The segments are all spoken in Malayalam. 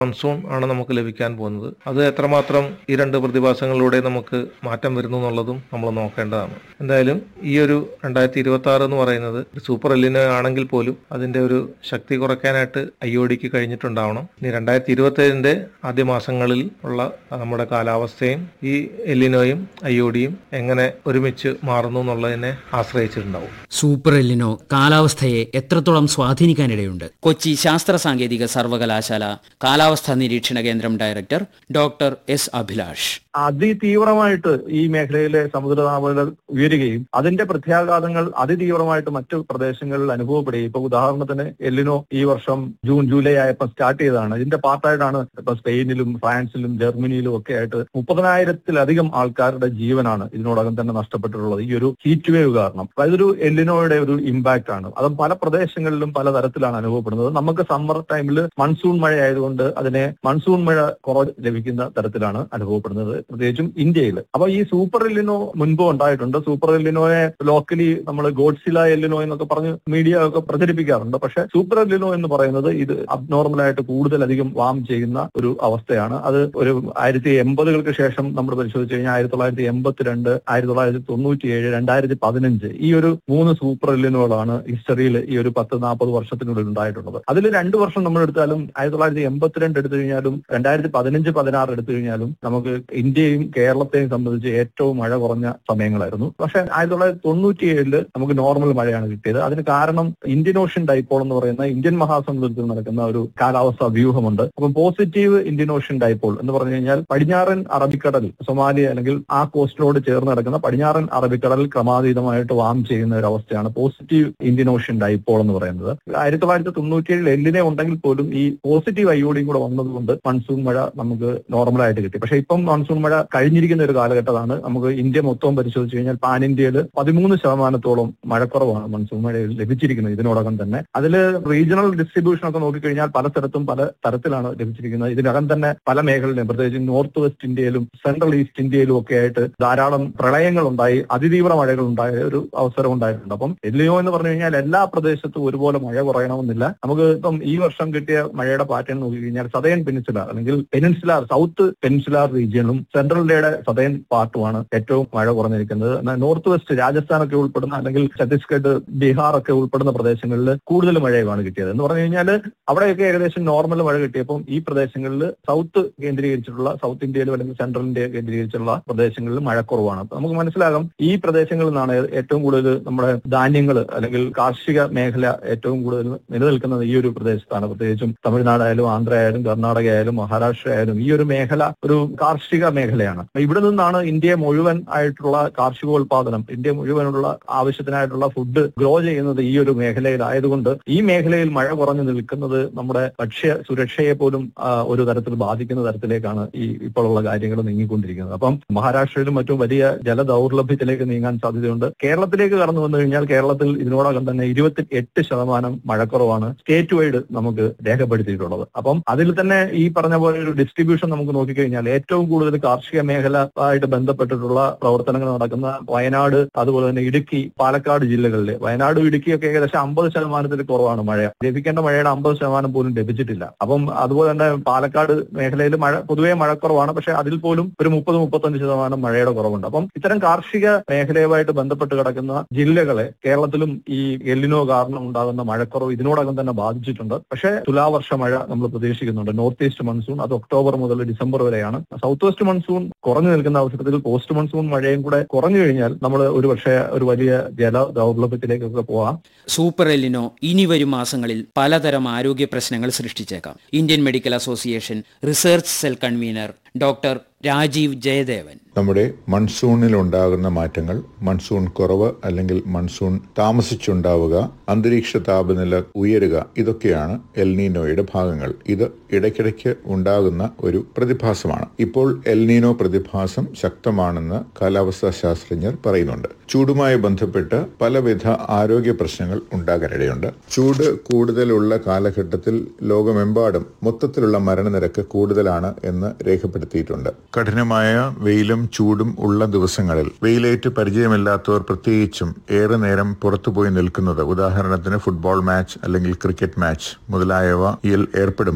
മൺസൂൺ ആണ് നമുക്ക് ലഭിക്കാൻ പോകുന്നത് അത് എത്രമാത്രം ഈ രണ്ട് പ്രതിഭാസങ്ങളിലൂടെ നമുക്ക് മാറ്റം വരുന്നു എന്നുള്ളതും നമ്മൾ നോക്കേണ്ടതാണ് എന്തായാലും ഈ ഒരു രണ്ടായിരത്തി ഇരുപത്തി ആറ് എന്ന് പറയുന്നത് ഒരു സൂപ്പർ എല്ലിന് ആണെങ്കിൽ പോലും അതിന്റെ ഒരു ശക്തി കുറയ്ക്കാനായിട്ട് ഐ ഒ ഡിക്ക് കഴിഞ്ഞിട്ടുണ്ടാവണം ഇനി രണ്ടായിരത്തി ഇരുപത്തി ഏഴിന്റെ ആദ്യ മാസങ്ങളിൽ ഉള്ള നമ്മുടെ കാലാവസ്ഥയും ഈ എല്ലിനോയും ഐ ഒ ഡിയും എങ്ങനെ ഒരുമിച്ച് മാറുന്നു എന്നുള്ളതിനെ ആശ്രയിച്ചിട്ടുണ്ടാവും സൂപ്പർ എല്ലിനോ കാലാവസ്ഥയെ എത്രത്തോളം സ്വാധീനിക്കാനിടയുണ്ട് കൊച്ചി ശാസ്ത്ര സാങ്കേതിക സർവകലാശാല കാലാവസ്ഥാ നിരീക്ഷണ കേന്ദ്രം ഡയറക്ടർ ഡോക്ടർ എസ് അഭിലാഷ് അതിതീവ്രമായിട്ട് ഈ മേഖലയിലെ സമുദ്രതാപനില ഉയരുകയും അതിന്റെ പ്രത്യാഘാതങ്ങൾ അതിതീവ്രമായിട്ട് മറ്റു പ്രദേശങ്ങളിൽ അനുഭവപ്പെടുകയും ഇപ്പൊ ഉദാഹരണത്തിന് എല്ലിനോ ഈ വർഷം ജൂൺ ജൂലൈ ആയപ്പോൾ സ്റ്റാർട്ട് ചെയ്തതാണ് ഇതിന്റെ പാർട്ടായിട്ടാണ് ഇപ്പൊ സ്പെയിനിലും ഫ്രാൻസിലും ജർമ്മനിയിലും ഒക്കെ ആയിട്ട് മുപ്പതിനായിരത്തിലധികം ആൾക്കാരുടെ ജീവനാണ് ഇതിനോടകം തന്നെ നഷ്ടപ്പെട്ടിട്ടുള്ളത് ഈ ഒരു ഹീറ്റ് വേവ് കാരണം അപ്പൊ ഇതൊരു എല്ലിനോയുടെ ഒരു ഇമ്പാക്ട് ആണ് അത് പല പ്രദേശങ്ങളിലും പല തരത്തിലാണ് അനുഭവപ്പെടുന്നത് നമുക്ക് സമ്മർ ടൈമിൽ മൺസൂൺ മഴ ആയതുകൊണ്ട് അതിനെ മൺസൂൺ മഴ കുറവ് ലഭിക്കുന്ന തരത്തിലാണ് അനുഭവപ്പെടുന്നത് പ്രത്യേകിച്ചും ഇന്ത്യയിൽ അപ്പൊ ഈ സൂപ്പർ എല്ലിനോ മുൻപ് ഉണ്ടായിട്ടുണ്ട് സൂപ്പർ എല്ലിനോയെ ലോക്കലി നമ്മൾ ഗോഡ്സില എല്ലിനോ എന്നൊക്കെ പറഞ്ഞ് മീഡിയ ഒക്കെ പ്രചരിപ്പിക്കാറുണ്ട് പക്ഷെ സൂപ്പർ എല്ലിനോ എന്ന് പറയുന്നത് ഇത് അബ്നോർമൽ ആയിട്ട് കൂടുതലധികം വാം ചെയ്യുന്ന ഒരു അവസ്ഥയാണ് അത് ഒരു ആയിരത്തി എൺപതുകൾക്ക് ശേഷം നമ്മൾ പരിശോധിച്ച് കഴിഞ്ഞാൽ ആയിരത്തി തൊള്ളായിരത്തി എൺപത്തിരണ്ട് ആയിരത്തി തൊള്ളായിരത്തി തൊണ്ണൂറ്റിയേഴ് രണ്ടായിരത്തി പതിനഞ്ച് ഈ ഒരു മൂന്ന് സൂപ്പർ എല്ലിനോകളാണ് ഹിസ്റ്ററിയിൽ ഈ ഒരു പത്ത് നാൽപ്പത് വർഷത്തിനുള്ളിൽ ഉണ്ടായിട്ടുള്ളത് അതിൽ രണ്ടു വർഷം നമ്മൾ എടുത്താലും ആയിരത്തി തൊള്ളായിരത്തി എൺപത്തിരണ്ട് എടുത്തു കഴിഞ്ഞാലും രണ്ടായിരത്തി പതിനഞ്ച് പതിനാറ് എടുത്തു കഴിഞ്ഞാലും നമുക്ക് ഇന്ത്യയും കേരളത്തെയും സംബന്ധിച്ച് ഏറ്റവും മഴ കുറഞ്ഞ സമയങ്ങളായിരുന്നു പക്ഷെ ആയിരത്തി തൊള്ളായിരത്തി തൊണ്ണൂറ്റിയേഴില് നമുക്ക് നോർമൽ മഴയാണ് കിട്ടിയത് അതിന് കാരണം ഇന്ത്യൻ ഓഷ്യൻ ഡൈപോൾ എന്ന് പറയുന്ന ഇന്ത്യൻ മഹാസമുദ്രത്തിൽ നടക്കുന്ന ഒരു കാലാവസ്ഥാ വ്യൂഹമുണ്ട് അപ്പം പോസിറ്റീവ് ഇന്ത്യൻ ഓഷ്യൻ ഡൈപോൾ എന്ന് പറഞ്ഞു കഴിഞ്ഞാൽ പടിഞ്ഞാറൻ അറബിക്കടൽ സൊമാലിയ അല്ലെങ്കിൽ ആ കോസ്റ്റിനോട് ചേർന്ന് കിടക്കുന്ന പടിഞ്ഞാറൻ അറബിക്കടൽ ക്രമാതീതമായിട്ട് വാം ചെയ്യുന്ന ഒരു അവസ്ഥയാണ് പോസിറ്റീവ് ഇന്ത്യൻ ഓഷ്യൻ ഡൈപോൾ എന്ന് പറയുന്നത് ആയിരത്തി തൊള്ളായിരത്തി തൊണ്ണൂറ്റിയേഴിൽ എല്ലിനെ ഉണ്ടെങ്കിൽ പോലും ഈ പോസിറ്റീവ് അയോഡിയും കൂടെ വന്നതുകൊണ്ട് മൺസൂൺ മഴ നമുക്ക് നോർമലായിട്ട് കിട്ടി പക്ഷെ ഇപ്പം മൺസൂൺ മഴ കഴിഞ്ഞിരിക്കുന്ന ഒരു കാലഘട്ടമാണ് നമുക്ക് ഇന്ത്യ മൊത്തം പരിശോധിച്ച് കഴിഞ്ഞാൽ പാൻ ഇന്ത്യയിൽ പതിമൂന്ന് ശതമാനത്തോളം മഴക്കുറവാണ് മൺസൂൺ മഴയിൽ ലഭിച്ചിരിക്കുന്നത് ഇതിനോടകം തന്നെ അതിൽ റീജിയണൽ ഡിസ്ട്രിബ്യൂഷൻ ഒക്കെ നോക്കിക്കഴിഞ്ഞാൽ പല സ്ഥലത്തും പല തരത്തിലാണ് ലഭിച്ചിരിക്കുന്നത് ഇതിനകം തന്നെ പല മേഖലയിലും പ്രത്യേകിച്ച് നോർത്ത് വെസ്റ്റ് ഇന്ത്യയിലും സെൻട്രൽ ഈസ്റ്റ് ഇന്ത്യയിലും ഒക്കെ ആയിട്ട് ധാരാളം പ്രളയങ്ങൾ ഉണ്ടായി അതിതീവ്ര മഴകൾ ഉണ്ടായ ഒരു അവസരം ഉണ്ടായിട്ടുണ്ട് അപ്പം എല്ലിയോ എന്ന് പറഞ്ഞു കഴിഞ്ഞാൽ എല്ലാ പ്രദേശത്തും ഒരുപോലെ മഴ കുറയണമെന്നില്ല നമുക്ക് ഇപ്പം ഈ വർഷം കിട്ടിയ മഴയുടെ പാറ്റേൺ നോക്കിക്കഴിഞ്ഞാൽ സതയൻ പെനിൻസുലാർ അല്ലെങ്കിൽ പെനിൻസുലാർ സൗത്ത് പെനിൻസുലാർ റീജിയനും സെൻട്രൽ ഇന്ത്യയുടെ സതയൻ പാർട്ടുമാണ് ഏറ്റവും മഴ കുറഞ്ഞിരിക്കുന്നത് എന്നാൽ നോർത്ത് വെസ്റ്റ് രാജസ്ഥാനൊക്കെ ഉൾപ്പെടുന്ന അല്ലെങ്കിൽ ഛത്തീസ്ഗഡ് ബീഹാർ ഒക്കെ ഉൾപ്പെടുന്ന പ്രദേശങ്ങളിൽ കൂടുതൽ മഴയുമാണ് കിട്ടിയത് എന്ന് പറഞ്ഞു കഴിഞ്ഞാൽ അവിടെയൊക്കെ ഏകദേശം നോർമൽ മഴ കിട്ടിയപ്പോൾ ഈ പ്രദേശങ്ങളിൽ സൗത്ത് കേന്ദ്രീകരിച്ചിട്ടുള്ള സൗത്ത് ഇന്ത്യയിലും അല്ലെങ്കിൽ സെൻട്രൽ ഇന്ത്യ കേന്ദ്രീകരിച്ചുള്ള പ്രദേശങ്ങളിൽ മഴക്കുറവാണ് അപ്പൊ നമുക്ക് മനസ്സിലാകും ഈ പ്രദേശങ്ങളിൽ നിന്നാണ് ഏറ്റവും കൂടുതൽ നമ്മുടെ ധാന്യങ്ങൾ അല്ലെങ്കിൽ കാർഷിക മേഖല ഏറ്റവും കൂടുതൽ നിലനിൽക്കുന്നത് ഈ ഒരു പ്രദേശത്താണ് പ്രത്യേകിച്ചും തമിഴ്നാടായാലും ആന്ധ്ര ആയാലും കർണാടക ആയാലും മഹാരാഷ്ട്ര ആയാലും ഈ ഒരു മേഖല ഒരു കാർഷിക മേഖലയാണ് അപ്പൊ ഇവിടെ നിന്നാണ് ഇന്ത്യ മുഴുവൻ ആയിട്ടുള്ള കാർഷികോൽപാദനം ഇന്ത്യ മുഴുവനുള്ള ആവശ്യത്തിനായിട്ടുള്ള ഫുഡ് ഗ്രോ ചെയ്യുന്നത് ഈ ഒരു മേഖലയിലായതുകൊണ്ട് ഈ മേഖലയിൽ മഴ കുറഞ്ഞു നിൽക്കുന്നത് നമ്മുടെ ഭക്ഷ്യ സുരക്ഷയെ പോലും ആ, ഒരു തരത്തിൽ ബാധിക്കുന്ന തരത്തിലേക്കാണ് ഈ ഇപ്പോഴുള്ള കാര്യങ്ങൾ നീങ്ങിക്കൊണ്ടിരിക്കുന്നത് അപ്പം മഹാരാഷ്ട്രയിലും മറ്റും വലിയ ജല ദൗർലഭ്യത്തിലേക്ക് നീങ്ങാൻ സാധ്യതയുണ്ട് കേരളത്തിലേക്ക് കടന്നു വന്നു കഴിഞ്ഞാൽ കേരളത്തിൽ ഇതിനോടകം തന്നെ ഇരുപത്തി എട്ട് ശതമാനം മഴക്കുറവാണ് സ്റ്റേറ്റ് വൈഡ് നമുക്ക് രേഖപ്പെടുത്തിയിട്ടുള്ളത് അപ്പം അതിൽ തന്നെ ഈ പറഞ്ഞ പോലെ ഒരു ഡിസ്ട്രിബ്യൂഷൻ നമുക്ക് നോക്കിക്കഴിഞ്ഞാൽ ഏറ്റവും കൂടുതൽ കാർഷിക മേഖല ആയിട്ട് ബന്ധപ്പെട്ടിട്ടുള്ള പ്രവർത്തനങ്ങൾ നടക്കുന്ന വയനാട് അതുപോലെ തന്നെ ഇടുക്കി പാലക്കാട് ജില്ലകളിൽ വയനാടും ഇടുക്കിയൊക്കെ ഏകദേശം അമ്പത് ശതമാനത്തിൽ കുറവാണ് മഴ ലഭിക്കേണ്ട മഴയുടെ അമ്പത് ശതമാനം പോലും ലഭിച്ചിട്ടില്ല അപ്പം അതുപോലെ തന്നെ പാലക്കാട് മേഖലയിൽ മഴ പൊതുവേ മഴക്കുറവാണ് പക്ഷെ അതിൽ പോലും ഒരു മുപ്പത് മുപ്പത്തഞ്ച് ശതമാനം മഴയുടെ കുറവുണ്ട് അപ്പം ഇത്തരം കാർഷിക മേഖലയുമായിട്ട് ബന്ധപ്പെട്ട് കിടക്കുന്ന ജില്ലകളെ കേരളത്തിലും ഈ എല്ലിനോ കാരണം ഉണ്ടാകുന്ന മഴക്കുറവ് ഇതിനോടകം തന്നെ ബാധിച്ചിട്ടുണ്ട് പക്ഷേ തുലാവർഷ മഴ നമ്മൾ പ്രതീക്ഷിക്കുന്നുണ്ട് നോർത്ത് ഈസ്റ്റ് മൺസൂൺ അത് ഒക്ടോബർ മുതൽ ഡിസംബർ വരെയാണ് സൗത്ത് വെസ്റ്റ് മൺസൂൺ കുറഞ്ഞു നിൽക്കുന്ന അവസരത്തിൽ പോസ്റ്റ് മൺസൂൺ മഴയും കൂടെ കുറഞ്ഞു കഴിഞ്ഞാൽ നമ്മൾ ഒരു പക്ഷേ ഒരു വലിയ ജല ദൗർലഭ്യത്തിലേക്കൊക്കെ പോവാം സൂപ്പർ എല്ലിനോ ഇനി വരും മാസങ്ങളിൽ പലതരം ആരോഗ്യ പ്രശ്നങ്ങൾ സൃഷ്ടിച്ചേക്കാം Indian medical association research cell convener doctor Rajeev Jayadevan നമ്മുടെ മൺസൂണിൽ ഉണ്ടാകുന്ന മാറ്റങ്ങൾ മൺസൂൺ കുറവ് അല്ലെങ്കിൽ മൺസൂൺ താമസിച്ചുണ്ടാവുക അന്തരീക്ഷ താപനില ഉയരുക ഇതൊക്കെയാണ് എൽനീനോയുടെ ഭാഗങ്ങൾ ഇത് ഇടയ്ക്കിടയ്ക്ക് ഉണ്ടാകുന്ന ഒരു പ്രതിഭാസമാണ് ഇപ്പോൾ എൽനീനോ പ്രതിഭാസം ശക്തമാണെന്ന് കാലാവസ്ഥാ ശാസ്ത്രജ്ഞർ പറയുന്നുണ്ട് ചൂടുമായി ബന്ധപ്പെട്ട് പലവിധ ആരോഗ്യ പ്രശ്നങ്ങൾ ഉണ്ടാകാനിടയുണ്ട് ചൂട് കൂടുതലുള്ള കാലഘട്ടത്തിൽ ലോകമെമ്പാടും മൊത്തത്തിലുള്ള മരണനിരക്ക് കൂടുതലാണ് എന്ന് രേഖപ്പെടുത്തിയിട്ടുണ്ട് കഠിനമായ വെയിലും ചൂടും ഉള്ള ദിവസങ്ങളിൽ വെയിലേറ്റ് പരിചയമില്ലാത്തവർ പ്രത്യേകിച്ചും ഏറെ നേരം പുറത്തുപോയി നിൽക്കുന്നത് ഉദാഹരണത്തിന് ഫുട്ബോൾ മാച്ച് അല്ലെങ്കിൽ ക്രിക്കറ്റ് മാച്ച് മുതലായവയിൽ ഏർപ്പെടുമ്പോൾ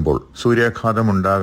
സൂര്യാഘാതം ഉണ്ടാകാൻ